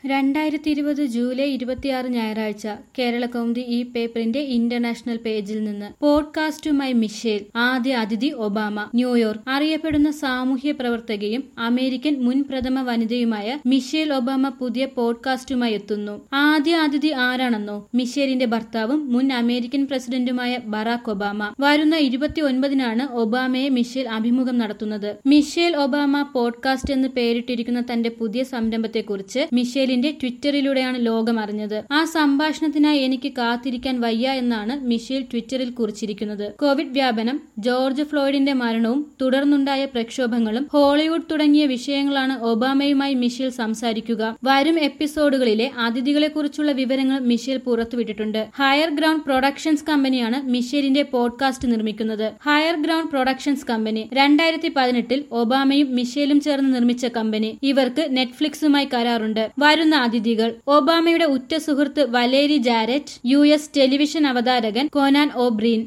രണ്ടായിരത്തി ഇരുപത് ജൂലൈ ഇരുപത്തിയാറ് ഞായറാഴ്ച കേരള കൗമുദി ഈ പേപ്പറിന്റെ ഇന്റർനാഷണൽ പേജിൽ നിന്ന് പോഡ്കാസ്റ്റുമായി മിഷേൽ ആദ്യ അതിഥി ഒബാമ ന്യൂയോർക്ക് അറിയപ്പെടുന്ന സാമൂഹ്യ പ്രവർത്തകയും അമേരിക്കൻ മുൻ പ്രഥമ വനിതയുമായ മിഷേൽ ഒബാമ പുതിയ പോഡ്കാസ്റ്റുമായി എത്തുന്നു ആദ്യ അതിഥി ആരാണെന്നോ മിഷേലിന്റെ ഭർത്താവും മുൻ അമേരിക്കൻ പ്രസിഡന്റുമായ ബറാക് ഒബാമ വരുന്ന ഇരുപത്തി ഒൻപതിനാണ് ഒബാമയെ മിഷേൽ അഭിമുഖം നടത്തുന്നത് മിഷേൽ ഒബാമ പോഡ്കാസ്റ്റ് എന്ന് പേരിട്ടിരിക്കുന്ന തന്റെ പുതിയ സംരംഭത്തെക്കുറിച്ച് മിഷേലിന്റെ ട്വിറ്ററിലൂടെയാണ് ലോകം അറിഞ്ഞത് ആ സംഭാഷണത്തിനായി എനിക്ക് കാത്തിരിക്കാൻ വയ്യ എന്നാണ് മിഷേൽ ട്വിറ്ററിൽ കുറിച്ചിരിക്കുന്നത് കോവിഡ് വ്യാപനം ജോർജ് ഫ്ലോയിഡിന്റെ മരണവും തുടർന്നുണ്ടായ പ്രക്ഷോഭങ്ങളും ഹോളിവുഡ് തുടങ്ങിയ വിഷയങ്ങളാണ് ഒബാമയുമായി മിഷേൽ സംസാരിക്കുക വരും എപ്പിസോഡുകളിലെ അതിഥികളെക്കുറിച്ചുള്ള വിവരങ്ങൾ മിഷേൽ പുറത്തുവിട്ടിട്ടുണ്ട് ഹയർ ഗ്രൗണ്ട് പ്രൊഡക്ഷൻസ് കമ്പനിയാണ് മിഷേലിന്റെ പോഡ്കാസ്റ്റ് നിർമ്മിക്കുന്നത് ഹയർ ഗ്രൗണ്ട് പ്രൊഡക്ഷൻസ് കമ്പനി രണ്ടായിരത്തി പതിനെട്ടിൽ ഒബാമയും മിഷേലും ചേർന്ന് നിർമ്മിച്ച കമ്പനി ഇവർക്ക് നെറ്റ്ഫ്ലിക്സുമായി കരാറുണ്ട് വരുന്ന അതിഥികൾ ഒബാമയുടെ ഉറ്റ സുഹൃത്ത് Valerie Jarrett U S television അവതാരകൻ കോനാൻ ഓബ്രീൻ